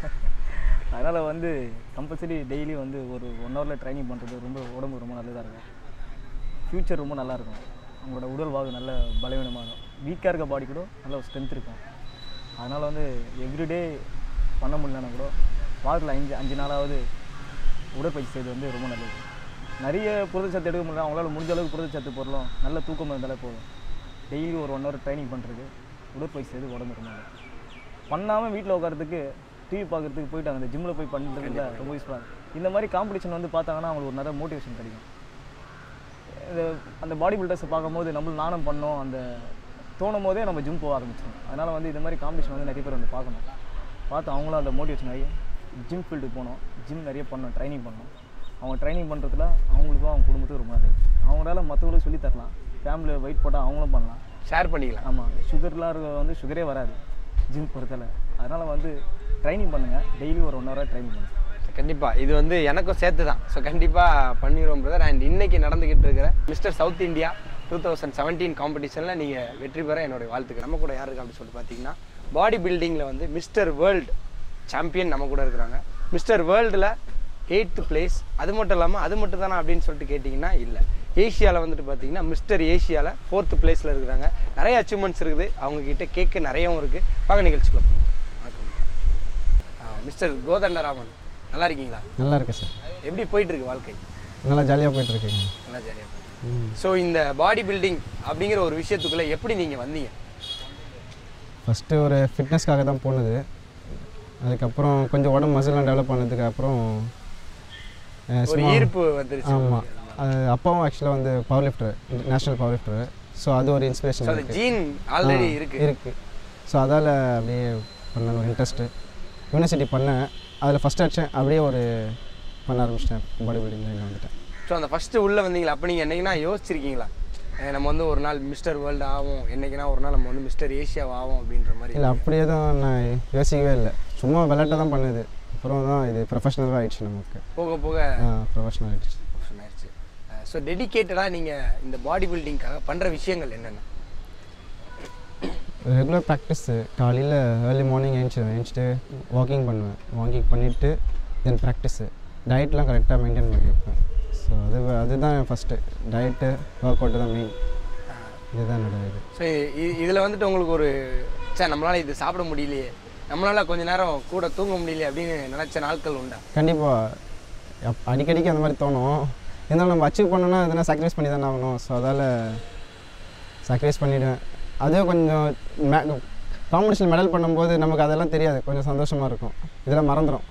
அதனால வந்து கம்பல்சரி டெய்லி வந்து ஒரு ஒன் ஹவரில் ட்ரைனிங் பண்ணுறது ரொம்ப உடம்பு ரொம்ப நல்லதாக இருக்கும் ஃப்யூச்சர் ரொம்ப நல்லா இருக்கும் அவங்களோட உடல் வாகு நல்ல பலவீனமாக இருக்கும் வீக்காக இருக்க பாடி கூட நல்ல ஒரு ஸ்ட்ரென்த் இருக்கும் அதனால் வந்து எவ்ரிடே பண்ண முடியலன்னா கூட வாரத்தில் அஞ்சு அஞ்சு நாளாவது உடற்பயிற்சி செய்வது வந்து ரொம்ப நல்லது நிறைய புரதச்சத்து எடுக்க முடியல அவங்களால முடிஞ்ச அளவுக்கு புரதச்சத்து பொருளும் நல்ல தூக்கம் இருந்தாலே போதும் டெய்லி ஒரு ஒன் ஹவர் ட்ரைனிங் பண்ணுறது உடற்பயிற்சி செய்து உடம்பு ரொம்ப நல்லது பண்ணாமல் வீட்டில் உட்காரத்துக்கு டிவி பார்க்கறதுக்கு போயிட்டு அந்த ஜிம்மில் போய் பண்ணுறதுல ரொம்ப யூஸ்ஃபுல்லாக இருக்கும் இந்த மாதிரி காம்படிஷன் வந்து பார்த்தாங்கன்னா அவங்களுக்கு ஒரு நிறைய மோட்டிவேஷன் கிடைக்கும் இந்த அந்த பாடி பில்டர்ஸை பார்க்கும்போது நம்மளும் நானும் பண்ணோம் அந்த தோணும் போதே நம்ம ஜிம் போக ஆரம்பிச்சிடும் அதனால் வந்து இந்த மாதிரி காம்படிஷன் வந்து நிறைய பேர் வந்து பார்க்கணும் பார்த்து அவங்களும் அந்த மோட்டிவேஷன் ஆகி ஜிம் ஃபீல்டுக்கு போகணும் ஜிம் நிறைய பண்ணணும் ட்ரைனிங் பண்ணணும் அவங்க ட்ரைனிங் பண்ணுறதுல அவங்களுக்கும் அவங்க குடும்பத்துக்கும் ரொம்ப நல்லது அவங்களால மற்றவங்களுக்கு சொல்லித் தரலாம் ஃபேமிலியில் வெயிட் போட்டால் அவங்களும் பண்ணலாம் ஷேர் பண்ணிக்கலாம் ஆமாம் சுகர்லாம் இருக்க வந்து சுகரே வராது ஜிம் பொறுத்தல அதனால் வந்து ட்ரைனிங் பண்ணுங்கள் டெய்லி ஒரு ஒன் ஹவராக ட்ரைனிங் பண்ணுங்கள் கண்டிப்பாக இது வந்து எனக்கும் சேர்த்து தான் ஸோ கண்டிப்பாக பண்ணிடுவோம் பிரதர் அண்ட் இன்னைக்கு நடந்துக்கிட்டு இருக்கிற mister south India two thousand seventeen காம்படிஷனில் நீங்கள் வெற்றி பெற என்னுடைய வாழ்த்துக்கள் நம்ம கூட யார் இருக்கு அப்படின்னு சொல்லிட்டு பார்த்தீங்கன்னா பாடி பில்டிங்கில் வந்து மிஸ்டர் வேர்ல்டு சாம்பியன் நம்ம கூட இருக்கிறாங்க மிஸ்டர் வேர்ல்டில் எயித்து பிளேஸ் அது மட்டும் இல்லாமல் அது மட்டும் தானே அப்படின்னு சொல்லிட்டு கேட்டிங்கன்னா இல்லை ஏஷியாவில் வந்துட்டு பார்த்தீங்கன்னா மிஸ்டர் ஏஷியாவில் ஃபோர்த்து பிளேஸில் இருக்கிறாங்க நிறைய அச்சீவ்மெண்ட்ஸ் இருக்குது அவங்க கிட்ட கேட்க நிறையவும் இருக்குது வாங்க நிகழ்ச்சிக்குள்ள போகலாம். வணக்கம் மிஸ்டர் கோதண்டராமன் நல்லா இருக்கீங்களா நல்லா இருக்கு சார் எப்படி போயிட்டு இருக்கு வாழ்க்கை நல்லா ஜாலியாக போயிட்டு இருக்கீங்க நல்லா ஜாலியாக ஸோ இந்த பாடி பில்டிங் அப்படிங்கிற ஒரு விஷயத்துக்குள்ள எப்படி நீங்கள் வந்தீங்க ஃபஸ்ட்டு ஒரு ஃபிட்னஸ்க்காக தான் போனது அதுக்கப்புறம் கொஞ்சம் உடம்பு மசிலாம் டெவலப் பண்ணதுக்கு அப்புறம் அஹ், ஒரு சும்மா ஈர்ப்பு வந்துருச்சு ஆமாம் அப்பாவும் ஆக்சுவலாக வந்து power lifter national power lifter so அது ஒரு இன்ஸ்பிரேஷன் ஸோ அந்த ஜீன் ஆல்ரெடி இருக்கு இருக்குது ஸோ அதால் அப்படியே பண்ண ஒரு இன்ட்ரெஸ்ட்டு யூனிவர்சிட்டி பண்ணேன் அதில் ஃபஸ்ட் அடிச்சேன் அப்படியே ஒரு பண்ண ஆரம்பிச்சிட்டேன் பாடி பில்டிங் லைனில் வந்துட்டேன் ஸோ அந்த ஃபஸ்ட்டு உள்ளே வந்தீங்களா அப்போ நீங்கள் என்னைக்குனா யோசிச்சிருக்கீங்களா அஹ் நம்ம வந்து ஒரு நாள் மிஸ்டர் வேர்ல்டு ஆகும் என்னைக்குனா ஒரு நாள் நம்ம வந்து மிஸ்டர் ஏஷியா ஆகும் அப்படின்ற மாதிரி இல்லை அப்படியே தான் நான் யோசிக்கவே இல்லை சும்மா விளையாட்டை தான் பண்ணுது அப்புறம் தான் இது ப்ரொஃபஷனலாக ஆயிடுச்சு நமக்கு போக போக ப்ரொஃபஷனல் ஆயிடுச்சு option ஆயிடுச்சு ஸோ டெடிக்கேட்டடாக நீங்கள் இந்த பாடி பில்டிங்காக பண்ணுற விஷயங்கள் என்னென்ன ரெகுலர் ப்ராக்டிஸு காலையில் ஏர்லி மார்னிங் எழுந்துச்சிடுவேன் எழுந்துச்சிட்டு வாக்கிங் பண்ணுவேன் வாக்கிங் பண்ணிவிட்டு தென் ப்ராக்டிஸு டயட்லாம் கரெக்டாக மெயின்டைன் பண்ணியிருப்பேன் ஸோ அது அதுதான் ஃபஸ்ட்டு டயட்டு ஒர்க் அவுட்டு தான் மெயின் இதுதான் என்னோட இது ஸோ இதில் வந்துட்டு உங்களுக்கு ஒரு சே நம்மளால் இது சாப்பிட முடியலையே நம்மளால் கொஞ்ச நேரம் கூட தூங்க முடியலையே அப்படின்னு நினச்ச நாட்கள் உண்டா கண்டிப்பாக அப் அடிக்கடிக்கு அந்த மாதிரி தோணும் இருந்தாலும் நம்ம அச்சீவ் பண்ணணும்னா எதனா சாக்ரிஃபைஸ் பண்ணி தானே ஆகணும் ஸோ அதால் சாக்ரிஃபைஸ் பண்ணிவிடுவேன் அதே கொஞ்சம் மே காம்படிஷன் மெடல் பண்ணும்போது நமக்கு அதெல்லாம் தெரியாது கொஞ்சம் சந்தோஷமாக இருக்கும் இதெல்லாம் மறந்துடும்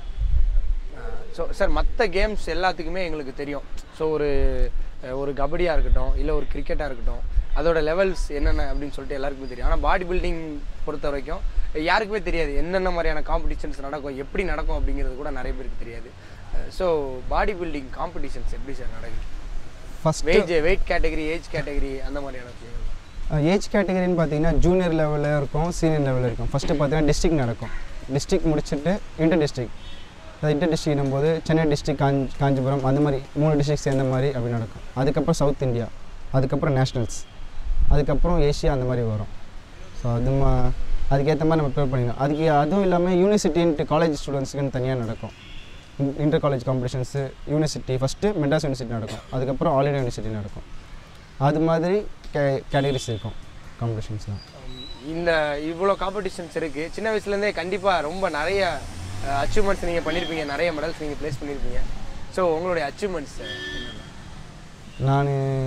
ஸோ சார் மற்ற கேம்ஸ் எல்லாத்துக்குமே எங்களுக்கு தெரியும் ஸோ ஒரு அஹ், ஒரு கபடியாக இருக்கட்டும் இல்லை ஒரு கிரிக்கெட்டாக இருக்கட்டும் அதோட லெவல்ஸ் என்னென்ன அப்படின்னு சொல்லிட்டு எல்லாருக்குமே தெரியும் ஆனால் பாடி பில்டிங் பொறுத்த வரைக்கும் யாருக்குமே தெரியாது என்னென்ன மாதிரியான காம்படிஷன்ஸ் நடக்கும் எப்படி நடக்கும் அப்படிங்கிறது கூட நிறைய பேருக்கு தெரியாது ஸோ பாடி பில்டிங் காம்படிஷன்ஸ் எப்படி சார் நடக்குது first weight weight category age category அந்த மாதிரியான விஷயங்கள் ஏஜ் கேட்டகரின்னு பார்த்தீங்கன்னா ஜூனியர் லெவலில் இருக்கும் சீனியர் லெவலில் இருக்கும் ஃபஸ்ட்டு பார்த்தீங்கன்னா டிஸ்ட்ரிக்ட் நடக்கும் டிஸ்ட்ரிக்ட் முடிச்சுட்டு இன்டர் டிஸ்ட்ரிக்ட் அது இன்டர் டிஸ்ட்ரிக்ட்னும் போது சென்னை டிஸ்ட்ரிக்ட் காஞ்சி காஞ்சிபுரம் அந்த மாதிரி மூணு டிஸ்ட்ரிக்ட் சேர்ந்த மாதிரி அப்படி நடக்கும் அதுக்கப்புறம் சவுத் இந்தியா அதுக்கப்புறம் நேஷ்னல்ஸ் அதுக்கப்புறம் ஏஷியா அந்த மாதிரி வரும் ஸோ அது மா அதுக்கேற்ற மாதிரி நம்ம ப்ரிப்பேர் பண்ணிக்கணும் அதுக்கு அதுவும் இல்லாமல் யூனிவர்சிட்டின்ட்டு காலேஜ் ஸ்டூடெண்ட்ஸுக்குன்னு தனியாக நடக்கும் inter college competitions university first Madras university நடக்கும் அதுக்கப்புறம் ஆல் இண்டியா யூனிவர்சிட்டி நடக்கும் அது மாதிரி கே கேட்டகரிஸ் இருக்கும் காம்படிஷன்ஸ்லாம் இந்த இவ்வளோ காம்படிஷன்ஸ் இருக்குது சின்ன வயசுலேருந்தே கண்டிப்பாக ரொம்ப நிறைய அச்சீவ்மெண்ட்ஸ் நீங்கள் பண்ணியிருப்பீங்க நிறைய மெடல்ஸ் நீங்கள் ப்ளேஸ் பண்ணியிருப்பீங்க ஸோ உங்களுடைய அச்சீவ்மெண்ட்ஸ் என்னென்ன நான்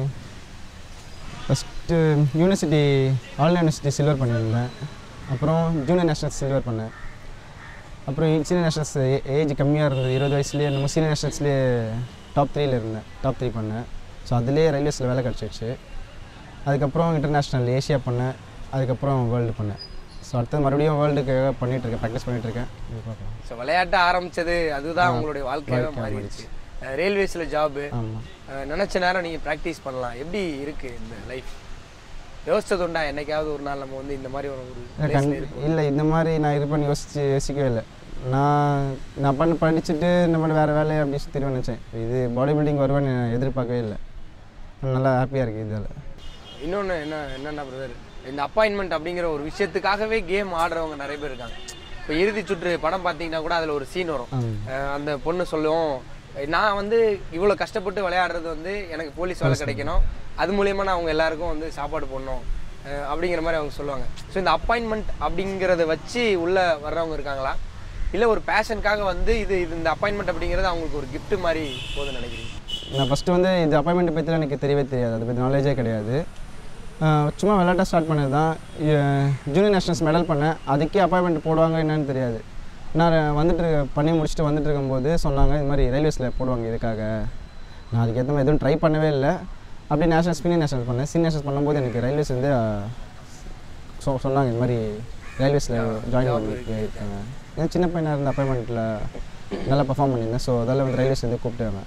first university all university silver பண்ணியிருந்தேன் அப்புறம் ஜூனியர் நேஷனல்ஸ் சில்வர் பண்ணேன் அப்புறம் சீனியர் நேஷனல்ஸ் ஏஜ் கம்மியாக இருந்தது இருபது வயசுலேயே நம்ம சீனியர் நேஷனல்ஸ்லேயே டாப் த்ரீல இருந்தேன் டாப் த்ரீ பண்ணேன் ஸோ அதுலேயே ரயில்வேஸில் வேலை கிடச்சிடுச்சு அதுக்கப்புறம் இன்டர்நேஷ்னல் ஏஷியா பண்ணேன் அதுக்கப்புறம் வேர்ல்டு பண்ணேன் ஸோ அடுத்தது மறுபடியும் வேர்ல்டுக்காக பண்ணிகிட்ருக்கேன் ப்ராக்டிஸ் பண்ணிகிட்ருக்கேன் இது பார்க்கலாம் ஸோ விளையாட்ட ஆரம்பிச்சது அதுதான் உங்களுடைய வாழ்க்கையாகவே வாழ்க்கையா மாறிடுச்சு ரயில்வேஸில் ஜாபு ஆமாம் நினச்ச நேரம் நீங்கள் ப்ராக்டிஸ் பண்ணலாம் எப்படி இருக்குது இந்த லைஃப் யோசிச்சது உண்டா என்னைக்காவது ஒரு நாள் நம்ம வந்து இந்த மாதிரி ஒரு ஒரு பிளேஸில் இருப்போம் இல்லை இந்த மாதிரி நான் இருப்பேன்னு யோசிச்சு யோசிக்கவே இல்லை நான் நான் பண்ண படிச்சுட்டு இந்த மாதிரி வேறு வேலையை அப்படி சுற்றிடுவேன் நினச்சேன் இது பாடி பில்டிங் வருவேன்னு நான் எதிர்பார்க்கவே இல்லை நல்லா ஹாப்பியாக இருக்குது இதில் இன்னொன்று என்ன என்னென்ன பிரதர் இந்த அப்பாயின்மெண்ட் அப்படிங்கிற ஒரு விஷயத்துக்காகவே கேம் ஆடுறவங்க நிறைய பேர் இருக்காங்க இப்போ இறுதி சுற்று படம் பார்த்தீங்கன்னா கூட அதில் ஒரு சீன் வரும் ஆமாம் அஹ் அந்த பொண்ணு சொல்லும் நான் வந்து இவ்வளோ கஷ்டப்பட்டு விளையாடுறது வந்து எனக்கு போலீஸ் வேலை கிடைக்கணும் அது மூலியமா நான் அவங்க எல்லாருக்கும் வந்து சாப்பாடு போடணும் அஹ் அப்படிங்கிற மாதிரி அவங்க சொல்லுவாங்க ஸோ இந்த அப்பாயின்மெண்ட் அப்படிங்கிறத வச்சு உள்ளே வர்றவங்க இருக்காங்களா இல்லை ஒரு பேஷனுக்காக வந்து இது இது இந்த அப்பாயின்மெண்ட் அப்படிங்கிறது அவங்களுக்கு ஒரு gift மாதிரி போதும்னு நினைக்கிறீங்க நான் ஃபஸ்ட்டு வந்து இந்த அப்பாயின்மெண்ட் பற்றிலாம் எனக்கு தெரியவே தெரியாது அதை பற்றி நாலேஜே கிடையாது ஆஹ் சும்மா விளையாட்ட ஸ்டார்ட் பண்ணது தான் ஜூனியர் நேஷனல்ஸ் மெடல் பண்ணேன் அதுக்கே அப்பாயின்மெண்ட் போடுவாங்க என்னன்னு தெரியாது நான் வந்துட்டு இருக்க- பண்ணி முடிச்சுட்டு வந்துட்டு இருக்கும்போது சொன்னாங்க இது மாதிரி ரயில்வேஸில் போடுவாங்க இதுக்காக நான் அதுக்கேற்ற மாதிரி எதுவும் ட்ரை பண்ணவே இல்லை அப்படியே நேஷனல் சீனியர் நேஷனல் பண்ணேன் சீனியர் நேஷனல் பண்ணும்போது எனக்கு ரயில்வேஸ் வந்து ஆஹ், சொ சொன்னாங்க இது மாதிரி ரயில்வேஸில் ஜாயின் பண்ணி இருக்காங்க ஏன்னா சின்ன பையனாக இருந்த அப்பாயின்மெண்ட்டில் நல்லா பர்ஃபார்ம் பண்ணியிருந்தேன் ஸோ அதால் வந்து ரயில்வேஸ் வந்து கூப்பிட்டாங்க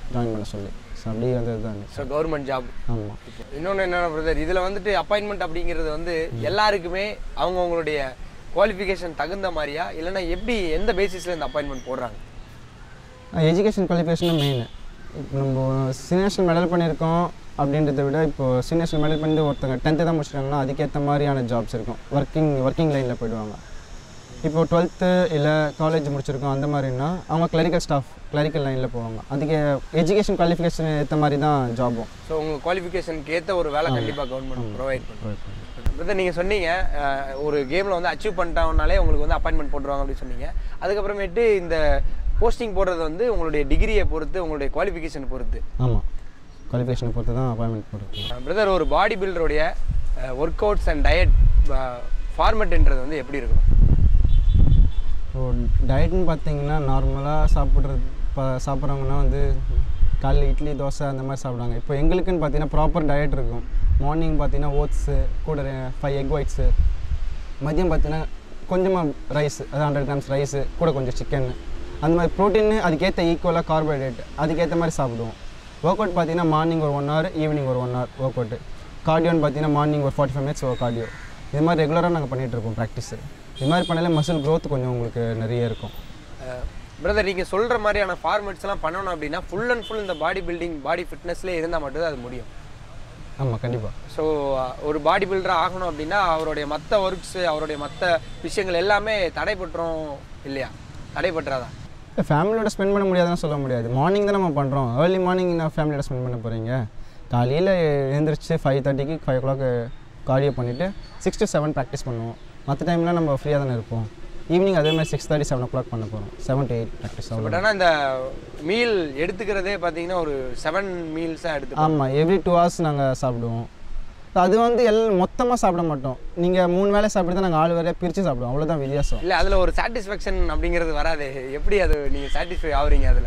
ஜாயின் பண்ண சொல்லி ஸோ அப்படியே வந்தது தான் ஸோ கவர்மெண்ட் ஜாப் ஆமாம் இன்னொன்று என்னென்ன பிரதர் இதில் வந்துட்டு அப்பாயின்மெண்ட் அப்படிங்கிறது வந்து எல்லாருக்குமே அவங்கவுங்களுடைய குவாலிஃபிகேஷன் தகுந்த மாதிரியா இல்லைன்னா எப்படி எந்த பேசிஸில் இந்த அப்பாயின்மெண்ட் போடுறாங்க எஜுகேஷன் குவாலிஃபிகேஷன் மெயின் இப்போ நம்ம சீனியர்ஷன் மெடல் பண்ணியிருக்கோம் அப்படின்றத விட இப்போ சீனியர்ஷன் மெடல் பண்ணிட்டு ஒருத்தங்க டென்த்து தான் முடிச்சிட்டாங்கன்னா அதுக்கேற்ற மாதிரியான ஜாப்ஸ் இருக்கும் ஒர்க்கிங் ஒர்க்கிங் லைனில் போயிடுவாங்க இப்போ டுவெல்த்து இல்லை காலேஜ் முடிச்சிருக்கோம் அந்த மாதிரின்னா அவங்க கிளரிக்கல் ஸ்டாஃப் கிளரிக்கல் லைனில் போவாங்க அதுக்கு எஜுகேஷன் குவாலிஃபிகேஷன் ஏற்ற மாதிரி தான் ஜாபும் ஸோ உங்கள் குவாலிஃபிகேஷனுக்கு ஏற்ற ஒரு வேலை கண்டிப்பாக கவர்மெண்ட் ப்ரொவைட் பண்ணும் பிரதர் நீங்கள் சொன்னீங்க அஹ், ஒரு கேமில் வந்து அச்சீவ் பண்ணிட்டாங்கனாலே உங்களுக்கு வந்து அப்பாயின்மெண்ட் போட்டுருவாங்க அப்படின்னு சொன்னீங்க அதுக்கப்புறமேட்டு இந்த போஸ்டிங் போடுறது வந்து உங்களுடைய டிகிரியை பொறுத்து உங்களுடைய குவாலிஃபிகேஷன் பொறுத்து ஆமாம் குவாலிஃபிகேஷனை பொறுத்து தான் அப்பாயின்மெண்ட் போட்டுருக்கோம் பிரதர் ஒரு பாடி பில்டருடைய ஒர்க் அவுட்ஸ் அண்ட் டயட் ஃபார்மெட்ன்றது வந்து எப்படி இருக்கும் இப்போ டயட்னு பார்த்தீங்கன்னா நார்மலாக சாப்பிட்றது இப்போ சாப்பிட்றவங்கன்னா வந்து காலைல இட்லி தோசை அந்த மாதிரி சாப்பிடுவாங்க இப்போ எங்களுக்குன்னு பார்த்தீங்கன்னா ப்ராப்பர் டயட் இருக்கும் மார்னிங் பார்த்தீங்கன்னா ஓட்ஸு கூட ஃபைவ் எக் ஒயிட்ஸு மதியம் பார்த்தீங்கன்னா கொஞ்சமாக ரைஸ் அது ஹண்ட்ரட் கிராம்ஸ் ரைஸு கூட கொஞ்சம் சிக்கன் அந்த மாதிரி ப்ரோட்டீன் அதுக்கேற்ற ஈக்குவலாக கார்போஹைட்ரேட் அதுக்கேற்ற மாதிரி சாப்பிடுவோம் ஒர்க் அவுட் பார்த்தீங்கன்னா மார்னிங் ஒரு ஒன் ஹவர் ஈவினிங் ஒரு ஒன் ஹவர் ஒர்க் அவுட்டு கார்டியோன்னு பார்த்தீங்கன்னா மார்னிங் ஒரு ஃபார்ட்டி ஃபைவ் மினிட்ஸ் கார்டியோ இது மாதிரி ரெகுலராக நாங்கள் பண்ணிகிட்ருப்போம் ப்ராக்டிஸு இது மாதிரி பண்ணாலே மசில் growth கொஞ்சம் உங்களுக்கு நிறைய இருக்கும் பிரதர் நீங்கள் சொல்கிற மாதிரியான ஃபார்மெட்ஸ்லாம் பண்ணணும் அப்படின்னா ஃபுல் அண்ட் ஃபுல் இந்த பாடி பில்டிங் பாடி ஃபிட்னஸ்லேயே இருந்தால் மட்டும்தான் அது முடியும் ஆமாம் கண்டிப்பாக ஸோ ஒரு பாடி பில்டர் ஆகணும் அப்படின்னா அவருடைய மற்ற ஒர்க்ஸு அவருடைய மற்ற விஷயங்கள் எல்லாமே தடைப்பட்டுரும் இல்லையா தடைப்பட்டுறாதா ஃபேமிலியோட ஸ்பெண்ட் பண்ண முடியாதுன்னு சொல்ல முடியாது மார்னிங் தான் நம்ம பண்ணுறோம் ஏர்லி மார்னிங் நான் ஃபேமிலியோட ஸ்பெண்ட் பண்ண போகிறீங்க காலையில் எழுந்திரிச்சு ஃபைவ் தேர்ட்டிக்கு ஃபைவ் ஓ கிளாக் கார்டியோ பண்ணிவிட்டு சிக்ஸ் டு செவன் ப்ராக்டிஸ் பண்ணுவோம் மற்ற டைம்லாம் நம்ம ஃப்ரீயாக தானே இருப்போம் ஈவினிங் அதே மாதிரி six thirty seven o'clock பண்ண போகிறோம் seven to eight practice but ஆகும் ஆனால் இந்த மீல் எடுத்துக்கிறதே பார்த்தீங்கன்னா ஒரு செவன் மீல்ஸாக எடுத்து ஆமாம் எவ்ரி டூ ஹவர்ஸ் நாங்கள் சாப்பிடுவோம் அது வந்து எல் மொத்தமாக சாப்பிட மாட்டோம் நீங்கள் மூணு வேளை சாப்பிட்டு தான் நாங்கள் ஆள் வேறையாக பிரித்து சாப்பிடுவோம் அவ்வளோதான் வித்தியாசம் இல்லை அதில் ஒரு சாட்டிஸ்ஃபேக்ஷன் அப்படிங்கிறது வராது எப்படி அது நீங்கள் சாட்டிஸ்ஃபை ஆகுறீங்க அதில்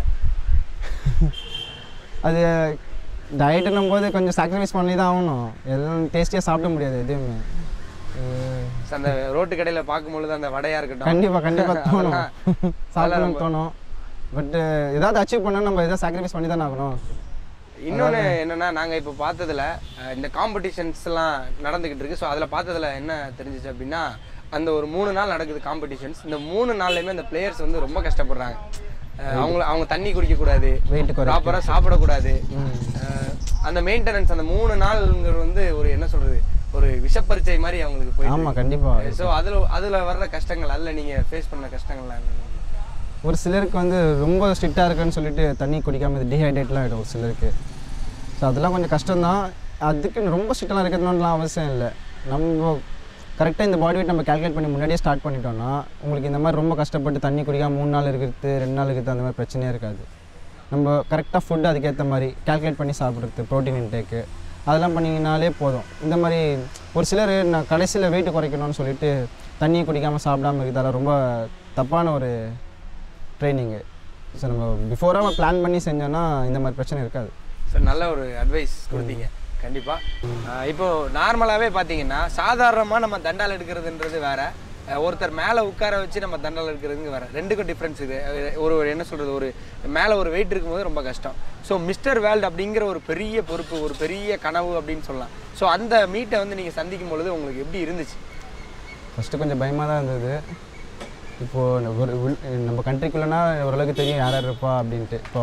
அது டயட்டுன்னும் போது கொஞ்சம் சாக்ரிஃபைஸ் பண்ணி தான் ஆகணும் எல்லாம் டேஸ்டியாக சாப்பிட முடியாது எதுவுமே அஹ் அந்த ரோட்டு கடையில் பார்க்கும்பொழுது அந்த வடையாக இருக்கட்டும் கண்டிப்பாக கண்டிப்பாக தோணும் அதெல்லாம் சாப்பிடணும்னு தோணும் பட்டு ஏதாவது அச்சீவ் பண்ணால் நம்ம எதாவது சாக்ரிஃபைஸ் பண்ணி தானே ஆகணும் இன்னொன்று என்னன்னா நாங்கள் இப்போ பார்த்ததுல அஹ், இந்த காம்படிஷன்ஸ்லாம் நடந்துக்கிட்டு இருக்கு ஸோ அதில் பார்த்ததுல என்ன தெரிஞ்சிச்சு அப்படின்னா அந்த ஒரு மூணு நாள் நடக்குது காம்படிஷன்ஸ் இந்த மூணு நாள்லையுமே அந்த பிளேயர்ஸ் வந்து ரொம்ப கஷ்டப்படுறாங்க அஹ், அவங்கள அவங்க தண்ணி குடிக்கக்கூடாது வெயிட் குறை ப்ராப்பராக சாப்பிடக்கூடாது அஹ், அந்த மெயின்டெனன்ஸ் அந்த மூணு நாள்ங்கிறது வந்து ஒரு என்ன சொல்றது ஒரு விஷப்பரிச்சை மாதிரி அவங்களுக்கு போய் ஆமாம் கண்டிப்பாக ஸோ அதில் அதில் வர்ற கஷ்டங்கள் அதில் நீங்கள் ஃபேஸ் பண்ண கஷ்டங்கள்லாம் என்னென்ன? ஒரு சிலருக்கு வந்து ரொம்ப ஸ்ட்ரிக்டாக இருக்குன்னு சொல்லிட்டு தண்ணி குடிக்காமல் இது டீஹைட்ரேட்லாம் ஆகிடும் ஒரு சிலருக்கு ஸோ அதெல்லாம் கொஞ்சம் கஷ்டம்தான் அதுக்கு ரொம்ப ஸ்ட்ரிக்டாக இருக்கணும்லாம் அவசியம் இல்லை நம்ம கரெக்டாக இந்த பாடி weight நம்ம கால்குலேட் பண்ணி முன்னாடியே ஸ்டார்ட் பண்ணிட்டோம்னா உங்களுக்கு இந்த மாதிரி ரொம்ப கஷ்டப்பட்டு தண்ணி குடிக்காம மூணு நாள் இருக்கிறது ரெண்டு நாள் இருக்கிறது அந்த மாதிரி பிரச்சனையே இருக்காது நம்ம கரெக்டாக ஃபுட்டு அதுக்கேற்ற மாதிரி கால்குலேட் பண்ணி சாப்பிட்றது ப்ரோட்டீன் இன்டேக்கு அதெல்லாம் பண்ணிங்கனாலே போதும் இந்த மாதிரி ஒரு சிலர் நான் கடைசியில் வெயிட் குறைக்கணும்னு சொல்லிட்டு தண்ணியை குடிக்காமல் சாப்பிடாம இருக்கிறதால ரொம்ப தப்பான ஒரு ட்ரைனிங்கு ஸோ நம்ம பிஃபோராக நம்ம பிளான் பண்ணி செஞ்சோன்னா இந்த மாதிரி பிரச்சனை இருக்காது ஸோ நல்ல ஒரு அட்வைஸ் கொடுத்தீங்க கண்டிப்பாக இப்போ நார்மலாகவே பார்த்தீங்கன்னா சாதாரணமாக நம்ம தண்டால் எடுக்கிறதுன்றது வேற அஹ் ஒருத்தர் மேலே உட்கார வச்சு நம்ம தண்டால் எடுக்கிறதுங்க வேற ரெண்டுக்கும் டிஃப்ரென்ஸ் இது அஹ் ஒரு ஒரு என்ன சொல்கிறது ஒரு மேலே ஒரு வெயிட் இருக்கும்போது ரொம்ப கஷ்டம் ஸோ மிஸ்டர் வேர்ல்டு அப்படிங்கிற ஒரு பெரிய பொறுப்பு ஒரு பெரிய கனவு அப்படின்னு சொல்லலாம் ஸோ அந்த மீட்டை வந்து நீங்கள் சந்திக்கும் பொழுது உங்களுக்கு எப்படி இருந்துச்சு ஃபஸ்ட்டு கொஞ்சம் பயமாக தான் இருந்தது இப்போது ஒரு உள்- நம்ம கண்ட்ரிக்குள்ளனா ஓரளவுக்கு தெரியும் யார் யார் இருப்பா அப்படின்ட்டு இப்போ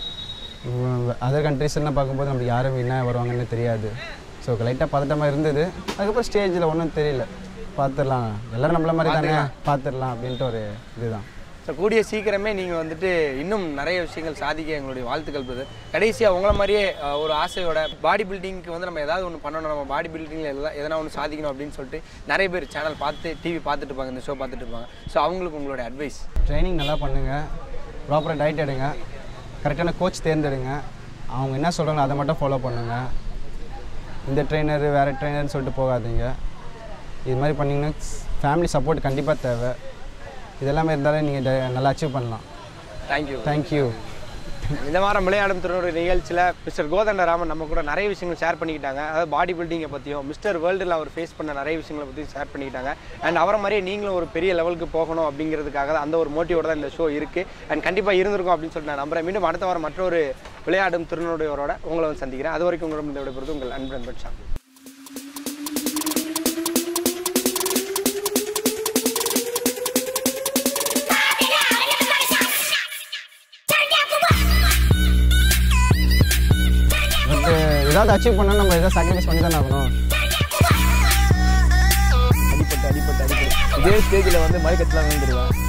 அதர் கண்ட்ரீஸ்லாம் பார்க்கும்போது நம்மளுக்கு யாரும் என்ன வருவாங்கன்னு தெரியாது ஸோ லைட்டாக பதட்டமாக இருந்தது அதுக்கப்புறம் ஸ்டேஜில் ஒன்றும் தெரியல பார்த்துடலாம் எல்லோரும் நம்மள மாதிரி தானே பார்த்துடலாம் அப்படின்ட்டு ஒரு இதுதான் ஸோ கூடிய சீக்கிரமே நீங்கள் வந்துட்டு இன்னும் நிறைய விஷயங்கள் சாதிக்க எங்களுடைய வாழ்த்துக்கள் பிரதர் கடைசியாக உங்களை மாதிரியே அஹ், ஒரு ஆசையோட பாடி பில்டிங்க்கு வந்து நம்ம ஏதாவது ஒன்று பண்ணணும் நம்ம பாடி பில்டிங்கில் எதாவது எதனா ஒன்று சாதிக்கணும் அப்படின்னு சொல்லிட்டு நிறைய பேர் சேனல் பார்த்து டிவி பார்த்துட்டு இருப்பாங்க இந்த ஷோ பார்த்துட்டு இருப்பாங்க ஸோ அவங்களுக்கு உங்களுடைய அட்வைஸ் ட்ரைனிங் நல்லா பண்ணுங்கள் ப்ராப்பராக டயட் எடுங்க கரெக்டான கோச் தேர்ந்தெடுங்க அவங்க என்ன சொல்கிறாங்களோ அதை மட்டும் ஃபாலோ பண்ணுங்கள் இந்த ட்ரெயினர் வேறு ட்ரெயினர்னு சொல்லிட்டு போகாதீங்க இது மாதிரி பண்ணிங்கன்னா ஃபேமிலி சப்போர்ட் கண்டிப்பாக தேவை இதெல்லாமே இருந்தாலே நீங்கள் நல்லா அச்சீவ் பண்ணலாம் தேங்க்யூ தேங்க்யூ இந்த வாரம் விளையாடும் திருநூறு நிகழ்ச்சியில் மிஸ்டர் கோதண்டராமன் நம்ம கூட நிறைய விஷயங்கள் ஷேர் பண்ணிக்கிட்டாங்க அதாவது பாடி பில்டிங்கை பற்றியும் மிஸ்டர் வேர்ல்டில் அவர் ஃபேஸ் பண்ண நிறைய விஷயங்களை பற்றி ஷேர் பண்ணிக்கிட்டாங்க அண்ட் அவரை மாதிரியே நீங்களும் ஒரு பெரிய லெவலுக்கு போகணும் அப்படிங்கிறதுக்காக தான் அந்த ஒரு மோட்டிவோட தான் இந்த ஷோ இருக்குது அண்ட் கண்டிப்பாக இருந்திருக்கும் அப்படின்னு சொல்லிட்டு நான் நம்புறேன் மீண்டும் அடுத்த வாரம் மற்றொரு விளையாடும் திருநூடையோரோட உங்களை வந்து சந்திக்கிறேன் அது வரைக்கும் உங்களிடம் இந்த விடைபெறுவது உங்கள் அன்பு அன்பன் ஷா பட் ஏதாவது அச்சீவ் பண்ணால் நம்ம எதாவது சாக்ரிஃபைஸ் பண்ணி தானே ஆகணும் அடிப்பட்டு அடிப்பட்டு அடிப்பட்டு இதே ஸ்டேஜில் வந்து மறுக்கட்டுலாம் விழுந்துருவேன்